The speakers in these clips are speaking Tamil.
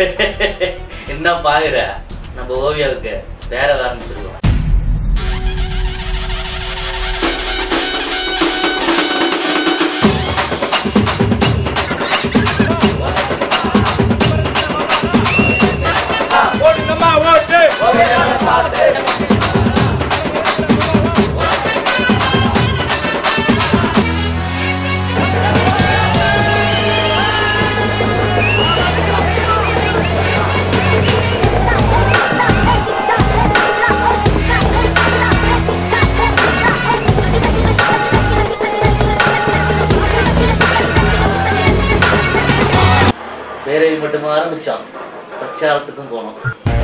என்ன பாக்குற நம்ம ஓவியாவுக்கு வேற ஆரம்பிச்சிருக்கோம் ஓடுங்கம்மா ஓட்டு பேரவை மட்டும் ஆரம்பிச்சோம் பிரச்சாரத்துக்கும் போனோம்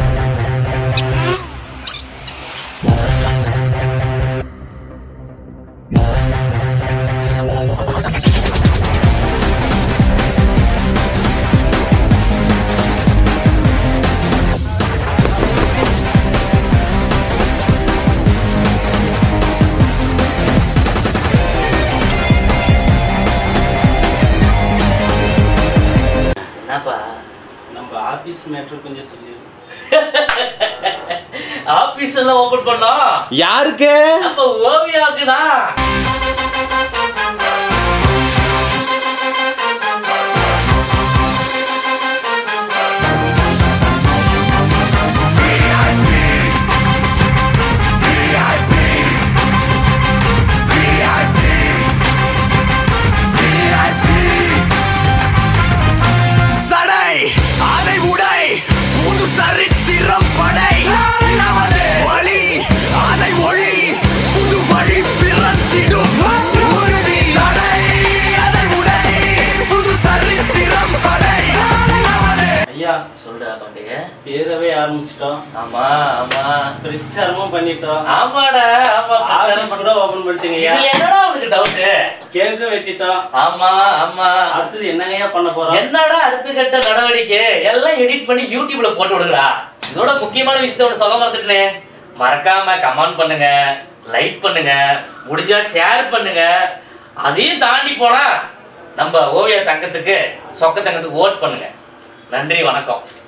என்னப்பா நம்ம ஆபீஸ் மேட்ரு கொஞ்சம் சொல்லி ஆபீஸ் எல்லாம் ஓபன் பண்ணோம் யாருக்கு நம்ம ஓவியாவுக்கு தான் தடை அதை உடை புது சரித்திரம் படை நமது வழி அதை ஒளி புது வழி பிறந்திடும் உறுதி தடை அதை உடை புது சரித்திரம் படை நமது ஐயா சொல்றா பாண்டிய பேரவே ஆரம்பிச்சிட்டோம் ஆமா ஆமா பிரச்சாரமும் பண்ணிட்டோம் ஆமாடா ஆமா ஆபீஸ் பிரச்சாரம் கூட ஓபன் பண்ணிட்டீங்க ஐயா இதுல என்னடா உனக்கு டவுட் கேக்கும் வெட்டிட்டோம் ஆமா ஆமா அடுத்தது என்னங்கய்யா பண்ண போறோம் என்னடா அடுத்த கட்ட நடவடிக்கை எல்லாம் எடிட் பண்ணி யூடியூப்ல போட்டு விடுங்கடா இதோட முக்கியமான விஷயத்தோட சொல்ல மறந்துட்டேனே மறக்காம கமெண்ட் பண்ணுங்க லைக் பண்ணுங்க முடிஞ்சா ஷேர் பண்ணுங்க அதையும் தாண்டி போனா நம்ம ஓவிய தங்கத்துக்கு சொக்க தங்கத்துக்கு ஓட் பண்ணுங்க நன்றி வணக்கம்